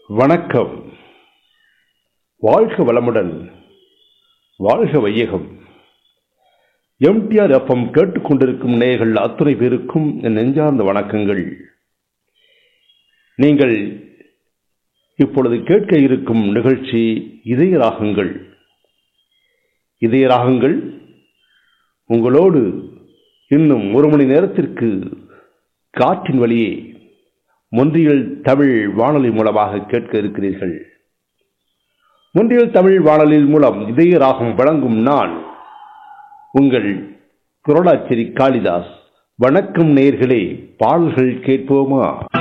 வணக்கம் வாழ்க வளமுடன் வாழ்க வையகம் எம்டிஆர் எஃப்எம் கேட்டுக்கொண்டிருக்கும் நேயர்கள் அத்துணை பேருக்கும் என் நெஞ்சார்ந்த வணக்கங்கள் நீங்கள் இப்பொழுது கேட்க இருக்கும் நிகழ்ச்சி இதய ராகங்கள் இதய ராகங்கள் உங்களோடு இன்னும் ஒரு மணி நேரத்திற்கு காற்றின் வழியே மொன்றியல் தமிழ் வானொலி மூலமாக கேட்க இருக்கிறீர்கள் மொன்றியல் தமிழ் வானொலியில் மூலம் இதய ராகம் வழங்கும் நான் உங்கள் குரலாச்சேரி காளிதாஸ் வணக்கம் நேர்களே பாடல்கள் கேட்போமா